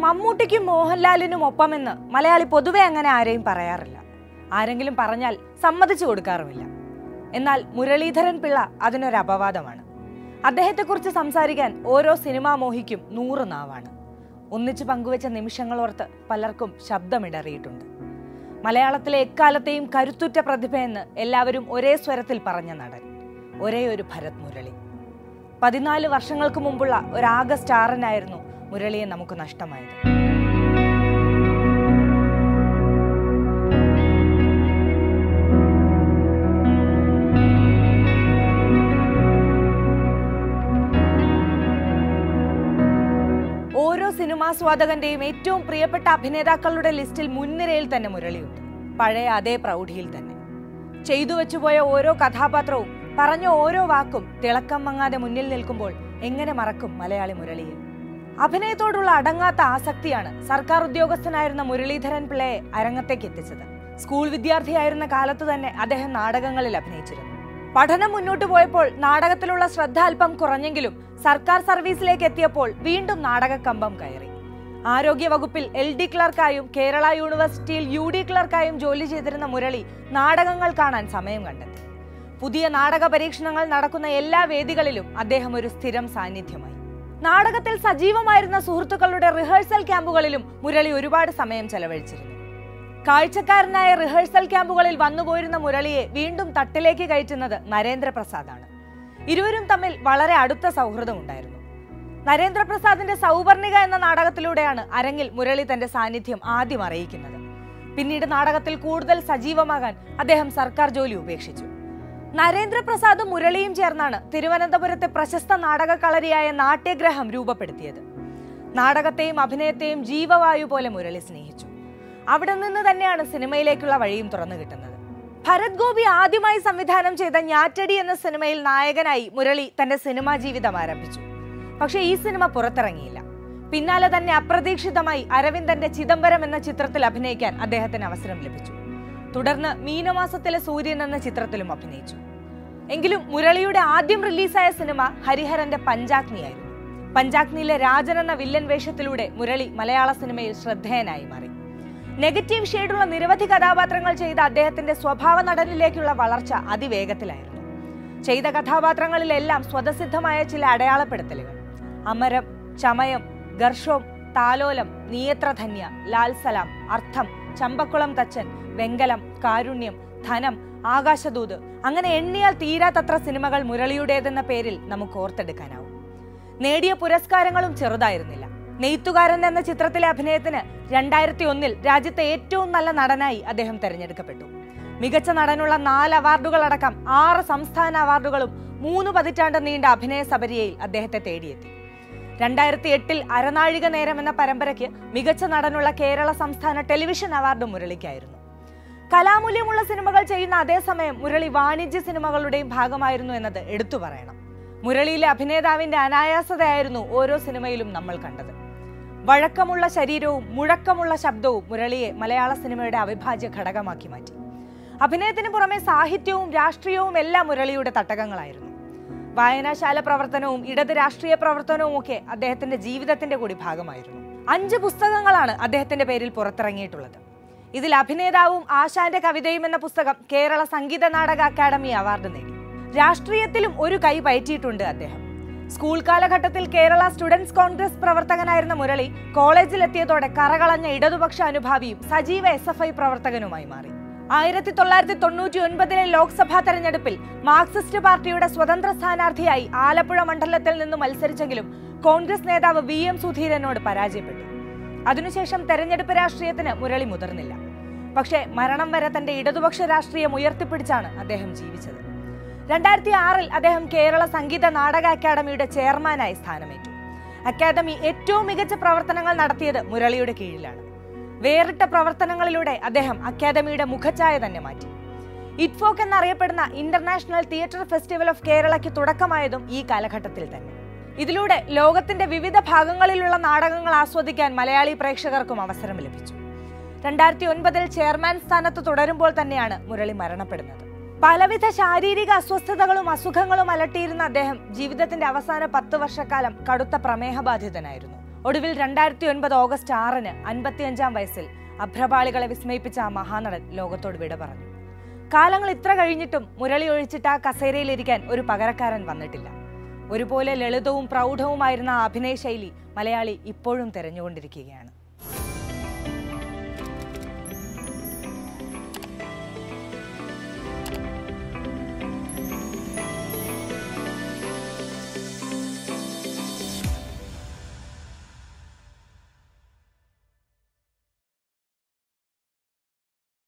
മമ്മൂട്ടിക്കും മോഹൻലാലിനും ഒപ്പമെന്ന് മലയാളി പൊതുവെ അങ്ങനെ ആരെയും പറയാറില്ല ആരെങ്കിലും പറഞ്ഞാൽ സമ്മതിച്ചു കൊടുക്കാറുമില്ല എന്നാൽ മുരളീധരൻ പിള്ള അതിനൊരു അപവാദമാണ് അദ്ദേഹത്തെക്കുറിച്ച് സംസാരിക്കാൻ ഓരോ സിനിമാ മോഹിക്കും നൂറ് നാവാണ് ഒന്നിച്ചു പങ്കുവച്ച നിമിഷങ്ങളോർത്ത് പലർക്കും ശബ്ദമിടറിയിട്ടുണ്ട് മലയാളത്തിലെ എക്കാലത്തെയും കരുത്തുറ്റ പ്രതിഭയെന്ന് എല്ലാവരും ഒരേ സ്വരത്തിൽ പറഞ്ഞ നടൻ ഒരേ ഒരു ഭരത് മുരളി പതിനാല് വർഷങ്ങൾക്ക് മുമ്പുള്ള ഒരു ആഗസ്റ്റ് ആറിനായിരുന്നു മുരളിയെ നമുക്ക് നഷ്ടമായത് ഓരോ സിനിമാസ്വാദകന്റെയും ഏറ്റവും പ്രിയപ്പെട്ട അഭിനേതാക്കളുടെ ലിസ്റ്റിൽ മുൻനിരയിൽ തന്നെ മുരളിയുണ്ട് പഴയ അതേ പ്രൗഢിയിൽ തന്നെ ചെയ്തു വെച്ചുപോയ ഓരോ കഥാപാത്രവും പറഞ്ഞ ഓരോ വാക്കും തിളക്കം മങ്ങാതെ മുന്നിൽ നിൽക്കുമ്പോൾ എങ്ങനെ മറക്കും മലയാളി മുരളിയെ അഭിനയത്തോടുള്ള അടങ്ങാത്ത ആസക്തിയാണ് സർക്കാർ ഉദ്യോഗസ്ഥനായിരുന്ന മുരളീധരൻ പിള്ളയെ അരങ്ങത്തേക്ക് എത്തിച്ചത് സ്കൂൾ വിദ്യാർത്ഥിയായിരുന്ന കാലത്ത് തന്നെ അദ്ദേഹം നാടകങ്ങളിൽ അഭിനയിച്ചിരുന്നു പഠനം മുന്നോട്ട് പോയപ്പോൾ നാടകത്തിലുള്ള ശ്രദ്ധ അല്പം കുറഞ്ഞെങ്കിലും സർക്കാർ സർവീസിലേക്ക് എത്തിയപ്പോൾ വീണ്ടും നാടകക്കമ്പം കയറി ആരോഗ്യ വകുപ്പിൽ എൽ ഡി ക്ലർക്കായും കേരള യൂണിവേഴ്സിറ്റിയിൽ യു ഡി ക്ലർക്കായും ജോലി ചെയ്തിരുന്ന മുരളി നാടകങ്ങൾ കാണാൻ സമയം കണ്ടെത്തി പുതിയ നാടക പരീക്ഷണങ്ങൾ നടക്കുന്ന എല്ലാ വേദികളിലും അദ്ദേഹം ഒരു സ്ഥിരം സാന്നിധ്യമായി നാടകത്തിൽ സജീവമായിരുന്ന സുഹൃത്തുക്കളുടെ റിഹേഴ്സൽ ക്യാമ്പുകളിലും മുരളി ഒരുപാട് സമയം ചെലവഴിച്ചിരുന്നു കാഴ്ചക്കാരനായ റിഹേഴ്സൽ ക്യാമ്പുകളിൽ വന്നുപോയിരുന്ന മുരളിയെ വീണ്ടും തട്ടിലേക്ക് കയറ്റുന്നത് നരേന്ദ്രപ്രസാദാണ് ഇരുവരും തമ്മിൽ വളരെ അടുത്ത സൗഹൃദമുണ്ടായിരുന്നു നരേന്ദ്രപ്രസാദിന്റെ സൗവർണിക എന്ന നാടകത്തിലൂടെയാണ് അരങ്ങിൽ മുരളി തന്റെ സാന്നിധ്യം ആദ്യം അറിയിക്കുന്നത് പിന്നീട് നാടകത്തിൽ കൂടുതൽ സജീവമാകാൻ അദ്ദേഹം സർക്കാർ ജോലി ഉപേക്ഷിച്ചു നരേന്ദ്രപ്രസാദും മുരളിയും ചേർന്നാണ് തിരുവനന്തപുരത്തെ പ്രശസ്ത നാടക കളരിയായ നാട്യഗ്രഹം രൂപപ്പെടുത്തിയത് നാടകത്തെയും അഭിനയത്തെയും ജീവവായു പോലെ മുരളി സ്നേഹിച്ചു അവിടെ നിന്ന് തന്നെയാണ് സിനിമയിലേക്കുള്ള വഴിയും തുറന്നു കിട്ടുന്നത് ഭരത് ഗോപി ആദ്യമായി സംവിധാനം ചെയ്ത ഞാറ്റടി എന്ന സിനിമയിൽ നായകനായി മുരളി തന്റെ സിനിമാ ജീവിതം ആരംഭിച്ചു പക്ഷേ ഈ സിനിമ പുറത്തിറങ്ങിയില്ല പിന്നാലെ തന്നെ അപ്രതീക്ഷിതമായി അരവിന്ദന്റെ ചിദംബരം എന്ന ചിത്രത്തിൽ അഭിനയിക്കാൻ അദ്ദേഹത്തിന് അവസരം ലഭിച്ചു തുടർന്ന് മീനമാസത്തിലെ സൂര്യൻ എന്ന ചിത്രത്തിലും അഭിനയിച്ചു എങ്കിലും മുരളിയുടെ ആദ്യം റിലീസായ സിനിമ ഹരിഹരന്റെ പഞ്ചാഗ്നിയായിരുന്നു പഞ്ചാഗ്നിയിലെ രാജൻ എന്ന വില്ലൻ വേഷത്തിലൂടെ മുരളി മലയാള സിനിമയിൽ ശ്രദ്ധേയനായി മാറി നെഗറ്റീവ് ഷെയ്ഡുള്ള നിരവധി കഥാപാത്രങ്ങൾ ചെയ്ത അദ്ദേഹത്തിന്റെ സ്വഭാവ നടനിലേക്കുള്ള വളർച്ച അതിവേഗത്തിലായിരുന്നു ചെയ്ത കഥാപാത്രങ്ങളിലെല്ലാം സ്വതസിദ്ധമായ ചില അടയാളപ്പെടുത്തലുകൾ അമരം ചമയം ഗർഷോം താലോലം നീയത്രധന്യ ലാൽ സലാം അർത്ഥം ചമ്പക്കുളം തച്ചൻ വെങ്കലം കാരുണ്യം ധനം ആകാശദൂത് അങ്ങനെ എണ്ണിയാൽ തീരാത്തത്ര സിനിമകൾ മുരളിയുടേതെന്ന പേരിൽ നമുക്ക് ഓർത്തെടുക്കാനാവും നേടിയ പുരസ്കാരങ്ങളും ചെറുതായിരുന്നില്ല നെയ്ത്തുകാരൻ എന്ന ചിത്രത്തിലെ അഭിനയത്തിന് രണ്ടായിരത്തി ഒന്നിൽ രാജ്യത്തെ ഏറ്റവും നല്ല നടനായി അദ്ദേഹം തെരഞ്ഞെടുക്കപ്പെട്ടു മികച്ച നടനുള്ള നാല് അവാർഡുകളടക്കം ആറ് സംസ്ഥാന അവാർഡുകളും മൂന്ന് പതിറ്റാണ്ട് നീണ്ട അഭിനയ സബരിയയിൽ അദ്ദേഹത്തെ തേടിയെത്തി രണ്ടായിരത്തി എട്ടിൽ അരനാഴിക നേരം എന്ന പരമ്പരയ്ക്ക് മികച്ച നടനുള്ള കേരള സംസ്ഥാന ടെലിവിഷൻ അവാർഡ് മുരളിക്കായിരുന്നു കലാമൂല്യമുള്ള സിനിമകൾ ചെയ്യുന്ന അതേസമയം മുരളി വാണിജ്യ സിനിമകളുടെയും ഭാഗമായിരുന്നു എന്നത് എടുത്തു പറയണം മുരളിയിലെ അഭിനേതാവിന്റെ അനായാസതയായിരുന്നു ഓരോ സിനിമയിലും നമ്മൾ കണ്ടത് വഴക്കമുള്ള ശരീരവും മുഴക്കമുള്ള ശബ്ദവും മുരളിയെ മലയാള സിനിമയുടെ അവിഭാജ്യ ഘടകമാക്കി മാറ്റി അഭിനയത്തിന് പുറമെ സാഹിത്യവും രാഷ്ട്രീയവും എല്ലാം മുരളിയുടെ തട്ടകങ്ങളായിരുന്നു വായനാശാല പ്രവർത്തനവും ഇടത് രാഷ്ട്രീയ പ്രവർത്തനവും ഒക്കെ അദ്ദേഹത്തിന്റെ ജീവിതത്തിന്റെ കൂടി ഭാഗമായിരുന്നു അഞ്ച് പുസ്തകങ്ങളാണ് അദ്ദേഹത്തിന്റെ പേരിൽ പുറത്തിറങ്ങിയിട്ടുള്ളത് ഇതിൽ അഭിനേതാവും ആശാന്റെ കവിതയും എന്ന പുസ്തകം കേരള സംഗീത നാടക അക്കാദമി അവാർഡ് നേടി രാഷ്ട്രീയത്തിലും ഒരു കൈ പയറ്റിയിട്ടുണ്ട് അദ്ദേഹം സ്കൂൾ കാലഘട്ടത്തിൽ കേരള സ്റ്റുഡൻസ് കോൺഗ്രസ് പ്രവർത്തകനായിരുന്ന മുരളി കോളേജിലെത്തിയതോടെ കറകളഞ്ഞ ഇടതുപക്ഷ അനുഭാവിയും സജീവ എസ് എഫ് ഐ പ്രവർത്തകനുമായി മാറി ആയിരത്തി തൊള്ളായിരത്തി തൊണ്ണൂറ്റി ഒൻപതിലെ ലോക്സഭാ തെരഞ്ഞെടുപ്പിൽ മാർക്സിസ്റ്റ് പാർട്ടിയുടെ സ്വതന്ത്ര സ്ഥാനാർത്ഥിയായി ആലപ്പുഴ മണ്ഡലത്തിൽ നിന്ന് മത്സരിച്ചെങ്കിലും കോൺഗ്രസ് നേതാവ് വി എം സുധീരനോട് പരാജയപ്പെട്ടു അതിനുശേഷം തെരഞ്ഞെടുപ്പ് രാഷ്ട്രീയത്തിന് മുരളി മുതിർന്നില്ല പക്ഷേ മരണം വരെ തന്റെ ഇടതുപക്ഷ രാഷ്ട്രീയം ഉയർത്തിപ്പിടിച്ചാണ് അദ്ദേഹം ജീവിച്ചത് രണ്ടായിരത്തി ആറിൽ അദ്ദേഹം കേരള സംഗീത നാടക അക്കാദമിയുടെ ചെയർമാനായി സ്ഥാനമേറ്റു അക്കാദമി ഏറ്റവും മികച്ച പ്രവർത്തനങ്ങൾ നടത്തിയത് മുരളിയുടെ കീഴിലാണ് വേറിട്ട പ്രവർത്തനങ്ങളിലൂടെ അദ്ദേഹം അക്കാദമിയുടെ മുഖച്ഛായ തന്നെ മാറ്റി ഇറ്റ്ഫോക്ക് എന്നറിയപ്പെടുന്ന ഇന്റർനാഷണൽ തിയേറ്റർ ഫെസ്റ്റിവൽ ഓഫ് കേരളയ്ക്ക് തുടക്കമായതും ഈ കാലഘട്ടത്തിൽ തന്നെ ഇതിലൂടെ ലോകത്തിന്റെ വിവിധ ഭാഗങ്ങളിലുള്ള നാടകങ്ങൾ ആസ്വദിക്കാൻ മലയാളി പ്രേക്ഷകർക്കും അവസരം ലഭിച്ചു രണ്ടായിരത്തി ഒൻപതിൽ ചെയർമാൻ സ്ഥാനത്ത് തുടരുമ്പോൾ തന്നെയാണ് മുരളി മരണപ്പെടുന്നത് പലവിധ ശാരീരിക അസ്വസ്ഥതകളും അസുഖങ്ങളും അലട്ടിയിരുന്ന അദ്ദേഹം ജീവിതത്തിന്റെ അവസാന പത്ത് വർഷക്കാലം കടുത്ത പ്രമേഹബാധിതനായിരുന്നു ഒടുവിൽ രണ്ടായിരത്തി ഒൻപത് ഓഗസ്റ്റ് ആറിന് അൻപത്തിയഞ്ചാം വയസ്സിൽ അഭ്രപാളികളെ വിസ്മയിപ്പിച്ച ആ മഹാനടൻ ലോകത്തോട് വിട പറഞ്ഞു കാലങ്ങൾ ഇത്ര കഴിഞ്ഞിട്ടും മുരളി ഒഴിച്ചിട്ട് ആ കസേരയിലിരിക്കാൻ ഒരു പകരക്കാരൻ വന്നിട്ടില്ല ഒരുപോലെ ലളിതവും പ്രൗഢവുമായിരുന്ന ആ അഭിനയ ശൈലി മലയാളി ഇപ്പോഴും തെരഞ്ഞുകൊണ്ടിരിക്കുകയാണ്